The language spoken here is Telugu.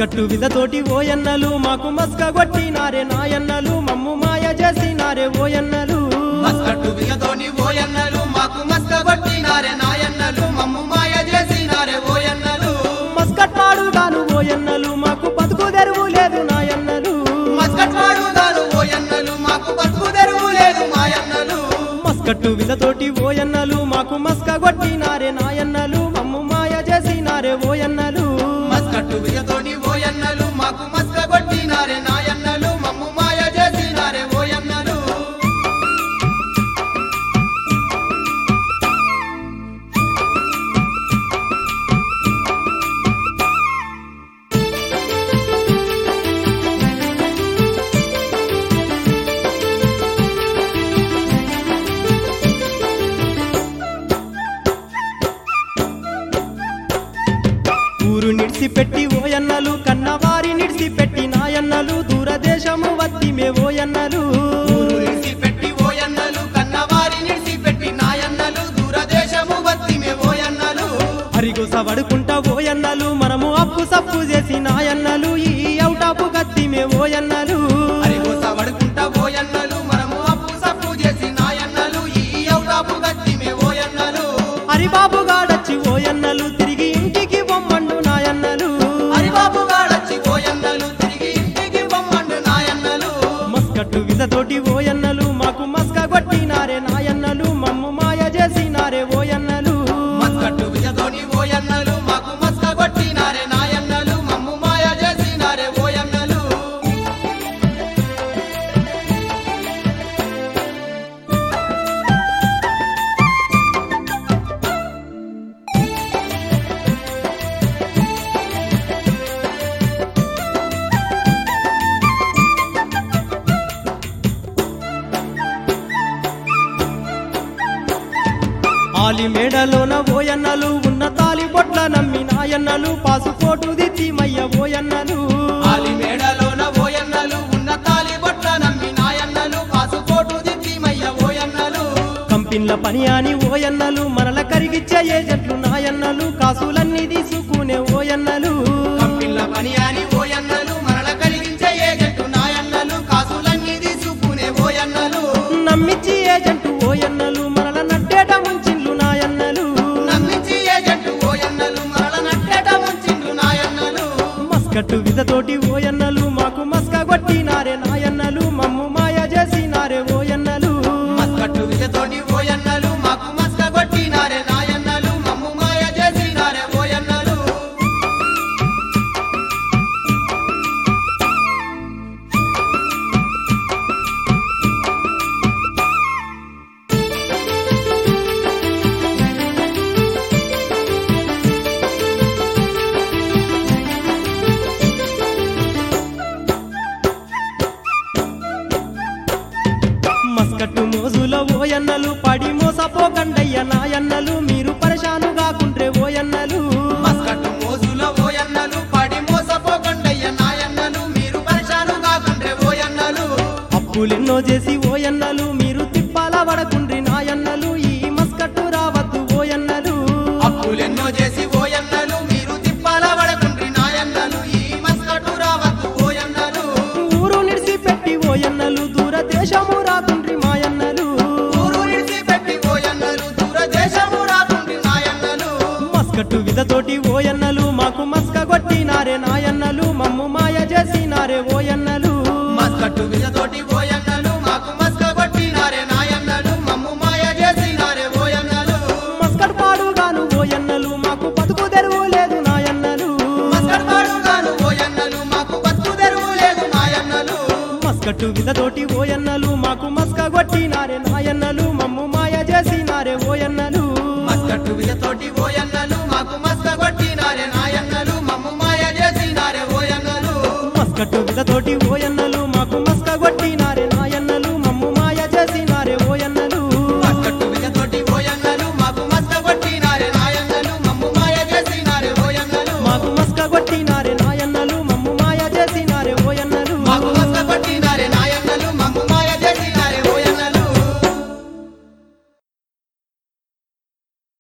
మస్కట్టు విధతోటి ఓయన్నలు మాకు మస్క కొట్టినారే నాయన్నలు మమ్ము మాయ చేసినారే ఓయన్నలు మస్కట్టు బిగతోని ఓయన్నలు మాకు మస్క కొట్టినారే నాయన్నలు మమ్ము మాయ చేసినారే ఓయన్నలు మస్కట్ పాడుగాను ఓయన్నలు మాకు బతుకు తెరువు లేదు నాయన్నలు మస్కట్ వాడుగాను ఓయన్నలు మాకు బతుకు తెరువు లేదు మాయన్నలు మస్కట్టు విధతోటి ఓయన్నలు మాకు మస్క కొట్టినారే నాయన్నలు మమ్ము మాయ చేసినారే ఓయన్నలు మస్కట్టు బిగతోని ఓయన్నలు మాకు మస్క కొట్టినారే నాయన్నలు మమ్ము మాయ చేసినారే ఓయన్నలు ఊరు నిడిసిపెట్టి ఓయన్నలు కన్నవారి నిడిసిపెట్టి నాయన్నలు దూరదేశము వత్తిమే ఓయన్నలు ఊరు నిడిసిపెట్టి ఓయన్నలు కన్నవారి నిడిసిపెట్టి నాయన్నలు దూరదేశము బతిమే ఓయన్నలు హరిగోస వడుకుంటా ఓయన్నలు మనము అప్పు సప్పు చేసి నాయన్నలు ఈ ఔటాపు గత్తిమే ఓయన్నలు హరిగోస వడుకుంటా ఓయన్నలు మనము అప్పు సప్పు చేసి నాయన్నలు ఈ ఔటాపు గట్టిమే ఓయన్నలు హరిబాబు గాడచ్చి ఓయన్నలు తిరిగి ఇంటికి బొమ్మండు నాయన్నలు హరిబాబు గాడచ్చి ఓయన్నలు తిరిగి ఇంటికి బొమ్మండు నాయన్నలు మస్కట్టు విధతోటి ఓయన్నలు మాకు మస్క కొట్టినారే నాయన్నలు మమ్ము మాయ చేసినారే ఓయన్నలు మస్కట్టు విజతోని ఓయన్నలు మాకు మస్క కొట్టినారే నాయన్నలు మమ్ము మాయ చేసినారే ఓయన్నలు ఆలి మేడలోన ఓయన్నలు ఉన్న తాలి బొట్ల నమ్మి నాయన్నలు పాసుపోటు దిత్తి మయ్య ఓయన్నలు ఆలి మేడలోన ఓయన్నలు ఉన్న తాలి బొట్ల నమ్మి నాయన్నలు పాసుపోటు దిద్దిమయ్య ఓయన్నలు కంపిన్ల పని అని ఓయన్నలు మనల కరిగిచ్చే ఏజెంట్లు నాయన్నలు కాసులన్నీ తీసుకునే ఓయన్నలు కంపిల్ల పని అని ఓయన్నలు మరల కలిగించే ఏజెంటు నాయన్నలు కాసులన్నీ తీసుకునే ఓయన్నలు నమ్మిచ్చి ఏజెంటు ఓయన్నలు మనల నట్టేట ముంచిన్లు నాయన్నలు నమ్మించి ఏజెంటు ఓయన్నలు మరల నట్టేట ముంచిండ్రు నాయన్నలు మస్కట్టు విధతోటి ఓయన్నలు మాకు మస్క కొట్టినారే నాయన్నలు మమ్ము మాయ చేసినారే ఓయన్నలు మస్కట్టు విజతోటి ఓయన్నలు మాకు మస్క కొట్టినారే నాయన్నలు మమ్ము మాయ చేసినారే ఓయన్నలు మస్కట్టు మోజుల ఓయన్నలు పడి మోసపోకండయ్య నాయన్నలు మీరు పరిశాను కాకుండ్రే ఓయన్నలు మస్కట్టు మోజుల ఓయన్నలు పడి మోసపోకండయ్య నాయన్నలు మీరు పరిశాను కాకుండ్రే ఓయన్నలు అప్పులెన్నో చేసి ఓయన్నలు మీరు తిప్పాల పడకుండ్రి నాయన్నలు ఈ మస్కట్టు రావద్దు ఓయన్నలు అప్పులెన్నో చేసి ఓయన్నలు మీరు తిప్పాల పడకుండ్రి నాయన్నలు ఈ మస్కట్టు రావద్దు ఓయన్నలు ఊరు నిడిసిపెట్టి ఓయన్నలు దూరదేశము రాకుండ్రి మాయన్నలు ఊరు విడిచిపెట్టి ఓయన్నలు దూరదేశము రాకుండ్రి నాయన్నలు మస్కట్టు విధతోటి ఓయన్నలు మాకు మస్క కొట్టినారే నాయన్నలు మమ్ము మాయ చేసినారే ఓయన్నలు మస్కట్టు విజతోటి ఓయన్నలు మాకు మస్క కొట్టినారే నాయన్నలు మమ్ము మాయ చేసినారే ఓయన్నలు మస్కట్ పాడుగాను ఓయన్నలు మాకు బతుకు తెరువు లేదు నాయన్నలు మస్కట్ పాడుగాను ఓయన్నలు మాకు బతుకు తెరువు లేదు నాయన్నలు మస్కట్టు విధతోటి ఓయన్నలు మాకు మస్క కొట్టినారే నాయన్నలు మమ్ము మాయ చేసినారే ఓయన్నలు మస్కట్టు విజతోటి ఓయన్నలు మాకు మస్క కొట్టినారే నాయన్నలు మమ్ము మాయ చేసినారే ఓయన్నలు మస్కట్టు విధతోటి ఓయన్నలు మాకు మస్క కొట్టినారే నాయన్నలు మమ్ము మాయ చేసినారే ఓయన్నలు మస్కట్టు విజతోటి ఓయన్నలు మాకు మస్క కొట్టినారే నాయన్నలు మమ్ము మాయ చేసినారే ఓయన్నలు మాకు మస్క కొట్టినారే నాయన్నలు